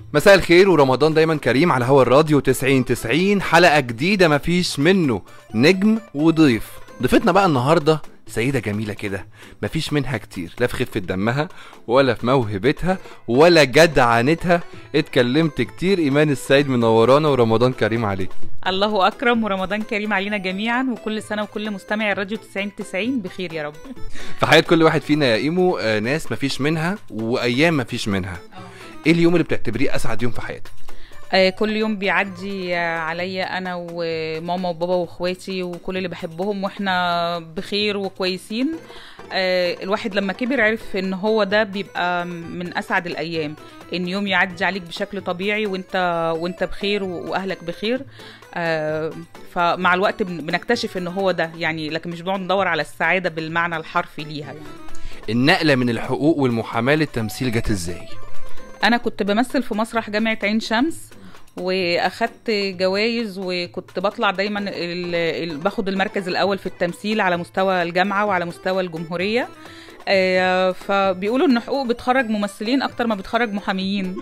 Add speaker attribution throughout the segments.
Speaker 1: مساء الخير ورمضان دايما كريم على هوا الراديو 90 90 حلقة جديدة مفيش منه نجم وضيف ضيفتنا بقى النهاردة سيدة جميلة كده مفيش منها كتير لا في خفة دمها ولا في موهبتها ولا جدعنتها اتكلمت كتير إيمان السيد منورانا ورمضان كريم عليك
Speaker 2: الله اكرم ورمضان كريم علينا جميعا وكل سنه وكل مستمع الراديو 90 90 بخير يا رب
Speaker 1: في حياة كل واحد فينا يا إيمو آه، ناس مفيش منها وأيام مفيش منها إيه اليوم اللي بتعتبريه أسعد يوم في حياتك؟
Speaker 2: آه كل يوم بيعدي آه، عليا انا وماما وبابا واخواتي وكل اللي بحبهم واحنا بخير وكويسين آه الواحد لما كبر عرف ان هو ده بيبقى من اسعد الايام ان يوم يعدي عليك بشكل طبيعي وانت وانت بخير و- واهلك بخير آه فمع الوقت بن- بنكتشف ان هو ده يعني لكن مش بنقعد ندور على السعاده بالمعنى الحرفي ليها يعني.
Speaker 1: النقلة من الحقوق والمحاماة للتمثيل جت إزاي؟
Speaker 2: انا كنت بمثل في مسرح جامعه عين شمس واخدت جوائز وكنت بطلع دايما ال... ال... باخد المركز الاول في التمثيل على مستوى الجامعه وعلى مستوى الجمهوريه آه، فبيقولوا ان حقوق بتخرج ممثلين اكتر ما بتخرج محاميين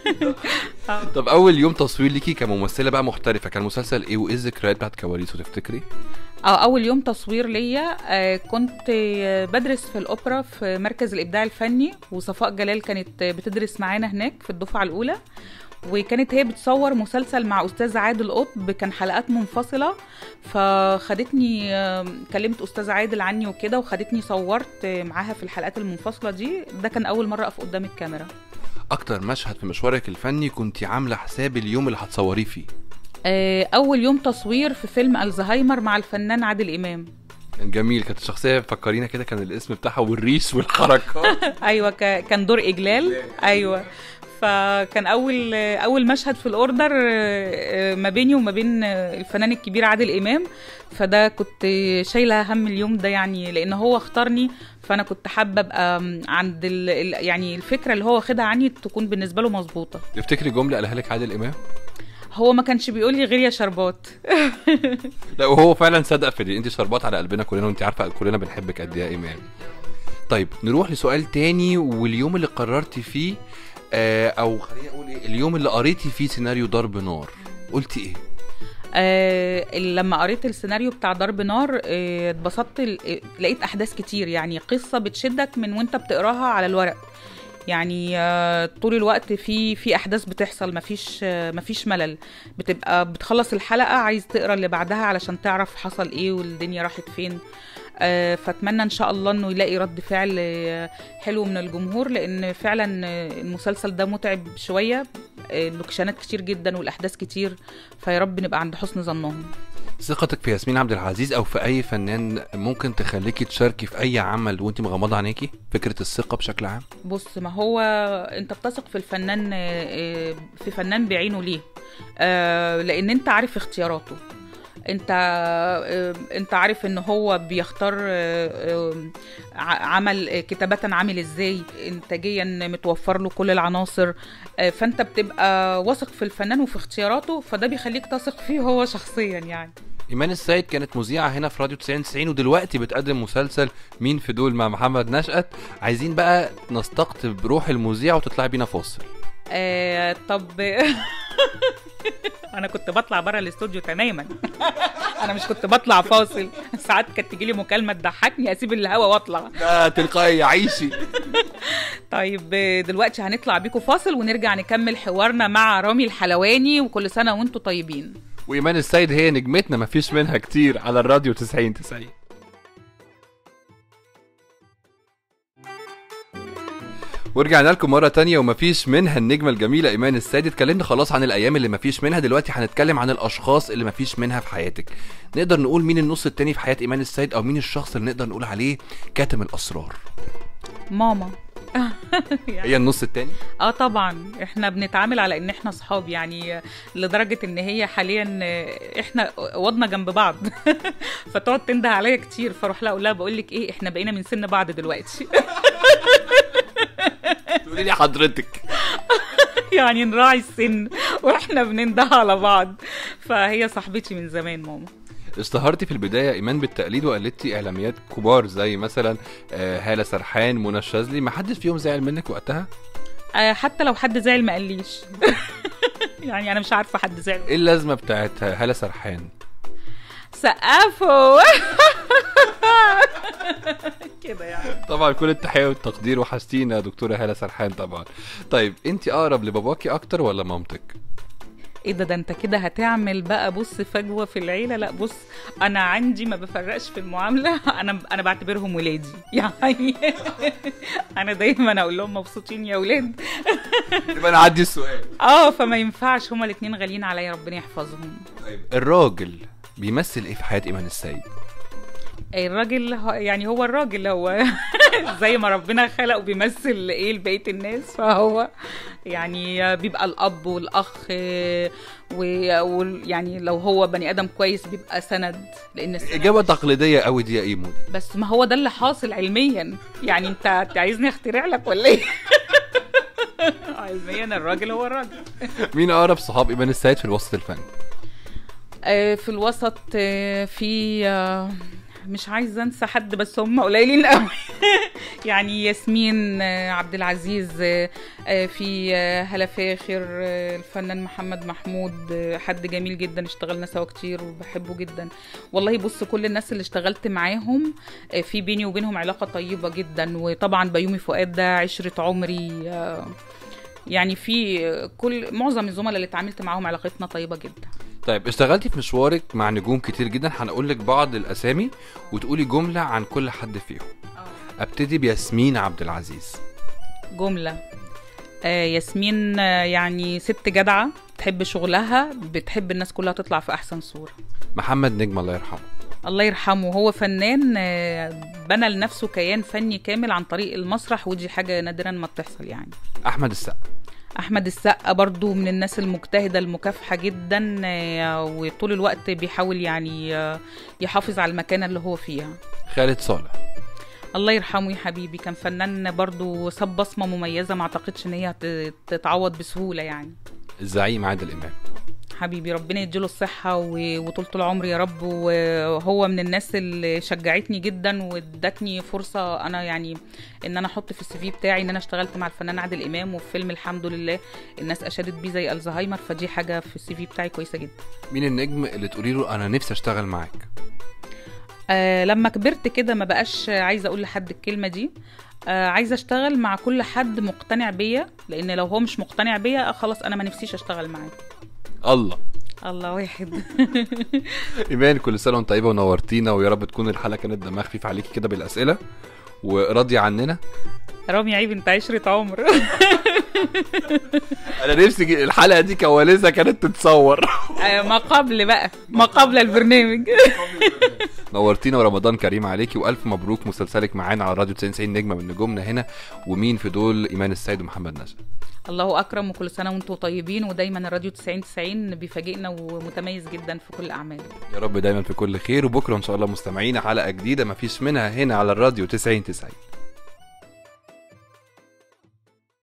Speaker 1: طب اول يوم تصوير ليكي كممثله بقى محترفه كان مسلسل ايه وايه الذكريات بتاعت كواليسه تفتكري
Speaker 2: اه اول يوم تصوير ليا آه، كنت آه، بدرس في الاوبرا في مركز الابداع الفني وصفاء جلال كانت آه، بتدرس معانا هناك في الدفعه الاولى وكانت هي بتصور مسلسل مع استاذ عادل قطب كان حلقات منفصله فخدتني آه، كلمت استاذ عادل عني وكده وخدتني صورت آه، معاها في الحلقات المنفصله دي ده كان اول مره اقف قدام الكاميرا
Speaker 1: اكتر مشهد في مشوارك الفني كنت عامله حساب اليوم اللي هتصوريه فيه
Speaker 2: آه، اول يوم تصوير في فيلم الزهايمر مع الفنان عادل امام
Speaker 1: كان جميل كانت الشخصيه فكرينا كده كان الاسم بتاعها والريش والحركات
Speaker 2: ايوه ك- كان دور اجلال ايوه فكان اول اول مشهد في الاوردر آه، ما بيني وما بين آه، الفنان الكبير عادل امام فده كنت شايله هم اليوم ده يعني لان هو اختارني فانا كنت حابه ابقى عند ال ال- يعني الفكره اللي هو واخدها عني تكون بالنسبه له مظبوطه
Speaker 1: تفتكري جمله قالها لك عادل امام
Speaker 2: هو ما كانش بيقول لي غير يا شربات
Speaker 1: لا وهو فعلا صدق في دي انت شربات على قلبنا كلنا وانت عارفه كلنا بنحبك قد ايه يا ايمان طيب نروح لسؤال تاني واليوم اللي قررتي فيه آه او خليني اقول ايه اليوم اللي قريتي فيه سيناريو ضرب نار قلتي ايه
Speaker 2: آه لما قريت السيناريو بتاع ضرب نار آه، اتبسطت ال- آه، لقيت احداث كتير يعني قصه بتشدك من وانت بتقراها على الورق يعني آه، طول الوقت في في احداث بتحصل مفيش آه، مفيش ملل بتبقى بتخلص الحلقه عايز تقرا اللي بعدها علشان تعرف حصل ايه والدنيا راحت فين آه، فاتمنى ان شاء الله انه يلاقي رد فعل آه، حلو من الجمهور لان فعلا آه، المسلسل ده متعب شويه آه، اللوكشنات كتير جدا والاحداث كتير فيا رب نبقى عند حسن ظنهم
Speaker 1: ثقتك في ياسمين عبد العزيز او في اي فنان ممكن تخليكي تشاركي في اي عمل وانت مغمضه عينيكي فكره الثقه بشكل عام
Speaker 2: بص ما هو انت بتثق في الفنان آه، آه، في فنان بعينه ليه آه، لان انت عارف اختياراته انت آه، انت عارف ان هو بيختار آه، آه، ع- عمل آه، كتابة عامل ازاي انتاجيا متوفر له كل العناصر آه، فانت بتبقى واثق في الفنان وفي اختياراته فده بيخليك تثق فيه هو شخصيا يعني
Speaker 1: ايمان السيد كانت مذيعه هنا في راديو 90 90 ودلوقتي بتقدم مسلسل مين في دول مع محمد نشأت عايزين بقى نستقطب روح المذيع وتطلعي بينا فاصل
Speaker 2: آه طب انا كنت بطلع بره الاستوديو تماما انا مش كنت بطلع فاصل ساعات كانت تجيلي مكالمه تضحكني اسيب الهوا واطلع
Speaker 1: لا تلقائي عيشي
Speaker 2: طيب آه، دلوقتي هنطلع بيكم فاصل ونرجع نكمل حوارنا مع رامي الحلواني وكل سنه وانتم طيبين
Speaker 1: وايمان السيد هي نجمتنا مفيش منها كتير على الراديو 90 90 ورجعنا لكم مرة تانية ومفيش منها النجمة الجميلة إيمان السيد اتكلمنا خلاص عن الأيام اللي مفيش منها دلوقتي هنتكلم عن الأشخاص اللي مفيش منها في حياتك نقدر نقول مين النص التاني في حياة إيمان السيد أو مين الشخص اللي نقدر نقول عليه كاتم الأسرار
Speaker 2: ماما
Speaker 1: هي النص التاني
Speaker 2: اه طبعا احنا بنتعامل على ان احنا صحاب يعني لدرجه ان هي حاليا احنا وضنا جنب بعض فتقعد تنده عليا كتير فاروح لها اقول لها بقول لك ايه احنا بقينا من سن بعض دلوقتي
Speaker 1: تقولي لي حضرتك
Speaker 2: يعني نراعي السن واحنا بننده على بعض فهي صاحبتي من زمان ماما
Speaker 1: اشتهرتي في البداية إيمان بالتقليد وقلدتي إعلاميات كبار زي مثلا آه، هالة سرحان منى الشاذلي ما حدش فيهم زعل منك وقتها
Speaker 2: آه، حتى لو حد زعل ما قاليش يعني انا مش عارفه حد زعل
Speaker 1: ايه اللازمه بتاعت هاله سرحان
Speaker 2: سقفوا كده يعني
Speaker 1: طبعا كل التحيه والتقدير وحشتينا يا دكتوره هاله سرحان طبعا طيب انت اقرب لباباكي اكتر ولا مامتك
Speaker 2: ايه ده ده انت كده هتعمل بقى بص فجوه في العيله لا بص انا عندي ما بفرقش في المعامله انا انا بعتبرهم ولادي يعني انا دايما اقول لهم مبسوطين يا ولاد
Speaker 1: يبقى نعدي السؤال
Speaker 2: اه فما ينفعش هما الاتنين غاليين عليا ربنا يحفظهم
Speaker 1: طيب الراجل بيمثل ايه في حياه ايمان السيد
Speaker 2: الراجل هو- يعني هو الراجل هو زي ما ربنا خلقه بيمثل ايه لبقيه الناس فهو يعني بيبقى الاب والاخ ويعني لو هو بني ادم كويس بيبقى سند لان السند
Speaker 1: اجابه تقليديه قوي دي يا ايمو
Speaker 2: بس ما هو ده اللي حاصل علميا يعني انت أنت عايزني اخترع لك ولا ايه علميا الراجل هو الراجل
Speaker 1: مين اقرب صحاب ايمان السيد في الوسط الفني
Speaker 2: آه، في الوسط آه، في آه، مش عايزه انسى حد بس هم قليلين قوي يعني ياسمين آه، عبد العزيز آه، آه، في آه، هلا فاخر آه، الفنان محمد محمود آه، حد جميل جدا اشتغلنا سوا كتير وبحبه جدا والله بص كل الناس اللي اشتغلت معاهم آه، في بيني وبينهم علاقه طيبه جدا وطبعا بيومي فؤاد ده عشره عمري آه، يعني في آه، كل معظم الزملاء اللي اتعاملت معاهم علاقتنا طيبه جدا
Speaker 1: طيب اشتغلتي في مشوارك مع نجوم كتير جدا هنقول لك بعض الاسامي وتقولي جمله عن كل حد فيهم ابتدي بياسمين عبد العزيز
Speaker 2: جملة آه ياسمين آه يعني ست جدعة بتحب شغلها بتحب الناس كلها تطلع في أحسن صورة
Speaker 1: محمد نجم الله يرحمه
Speaker 2: الله يرحمه هو فنان آه بنى لنفسه كيان فني كامل عن طريق المسرح ودي حاجة نادرا ما بتحصل يعني
Speaker 1: احمد السقا
Speaker 2: أحمد السقا برضو من الناس المجتهدة المكافحة جدا آه وطول الوقت بيحاول يعني آه يحافظ على المكانة اللي هو فيها
Speaker 1: خالد صالح
Speaker 2: الله يرحمه يا حبيبي كان فنان برضو ساب بصمة مميزة ما اعتقدش ان هي هت- تتعوض بسهولة يعني
Speaker 1: الزعيم عادل امام
Speaker 2: حبيبي ربنا يديله الصحة و- وطولة العمر يا رب وهو من الناس اللي شجعتني جدا وادتني فرصة انا يعني ان انا احط في السي في بتاعي ان انا اشتغلت مع الفنان عادل امام وفي فيلم الحمد لله الناس اشادت بيه زي الزهايمر فدي حاجة في السي في بتاعي كويسة جدا
Speaker 1: مين النجم اللي تقولي له انا نفسي اشتغل معاك
Speaker 2: آه لما كبرت كده ما بقاش عايزه اقول لحد الكلمه دي آه عايزه اشتغل مع كل حد مقتنع بيا لان لو هو مش مقتنع بيا آه خلاص انا ما نفسيش اشتغل معاه
Speaker 1: الله
Speaker 2: الله واحد
Speaker 1: ايمان كل سنه وانت طيبه ونورتينا ويا رب تكون الحلقه كانت دمها خفيف عليكي كده بالاسئله وراضيه عننا
Speaker 2: رامي عيب انت عشرة عمر
Speaker 1: انا نفسي الحلقه دي كواليسها كانت تتصور
Speaker 2: آه ما قبل بقى ما قبل البرنامج
Speaker 1: نورتينا ورمضان كريم عليكي والف مبروك مسلسلك معانا على راديو 90 نجمه من نجومنا هنا ومين في دول ايمان السيد ومحمد نشا
Speaker 2: الله اكرم وكل سنه وانتم طيبين ودايما الراديو 90 90 بيفاجئنا ومتميز جدا في كل اعماله
Speaker 1: يا رب دايما في كل خير وبكره ان شاء الله مستمعين حلقه جديده مفيش منها هنا على الراديو 90 90